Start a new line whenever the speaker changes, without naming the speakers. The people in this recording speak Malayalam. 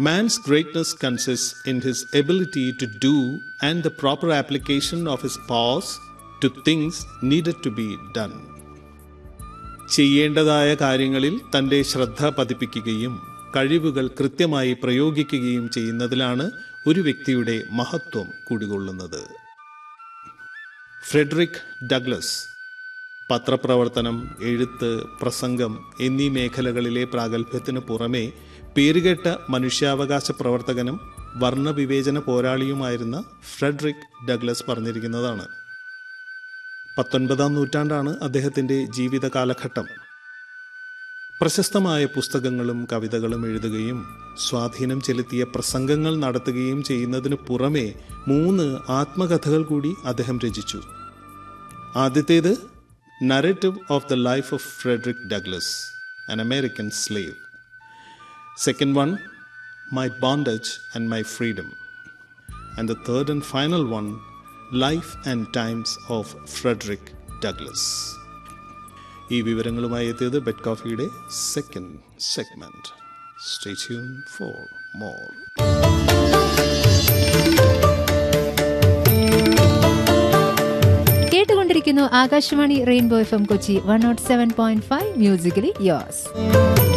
Man's greatness consists in his ability to do and the proper application of his powers to things needed to be done. ചെയ്യേണ്ടതായ കാര്യങ്ങളിൽ തൻ്റെ ശ്രദ്ധ പതിപ്പിക്കുകയും കഴിവുകൾ കൃത്യമായി പ്രയോഗിക്കുകയും ചെയ്യുന്നതിലാണ് ഒരു വ്യക്തിയുടെ മഹത്വം കുടികൊള്ളുന്നത് ഫ്രെഡറിക് ഡഗ്ലസ് പത്രപ്രവർത്തനം എഴുത്ത് പ്രസംഗം എന്നീ മേഖലകളിലെ പ്രാഗൽഭ്യത്തിന് പുറമെ പേരുകേട്ട മനുഷ്യാവകാശ പ്രവർത്തകനും വർണ്ണവിവേചന പോരാളിയുമായിരുന്ന ഫ്രെഡറിക് ഡഗ്ലസ് പറഞ്ഞിരിക്കുന്നതാണ് പത്തൊൻപതാം നൂറ്റാണ്ടാണ് അദ്ദേഹത്തിൻ്റെ ജീവിത കാലഘട്ടം പ്രശസ്തമായ പുസ്തകങ്ങളും കവിതകളും എഴുതുകയും സ്വാധീനം ചെലുത്തിയ പ്രസംഗങ്ങൾ നടത്തുകയും ചെയ്യുന്നതിനു പുറമെ മൂന്ന് ആത്മകഥകൾ കൂടി അദ്ദേഹം രചിച്ചു ആദ്യത്തേത് narrative of the life of Frederick Douglass an American slave second one my bondage and my freedom and the third and final one life and times of Frederick Douglass ഈ വിവരങ്ങളുമായി എത്തിയത് ബെഡ് കോഫിയുടെ second segment stay tune for more
കേട്ടുകൊണ്ടിരിക്കുന്നു Akashvani rainbow F M Kochi one nought seven point five musically യോസ്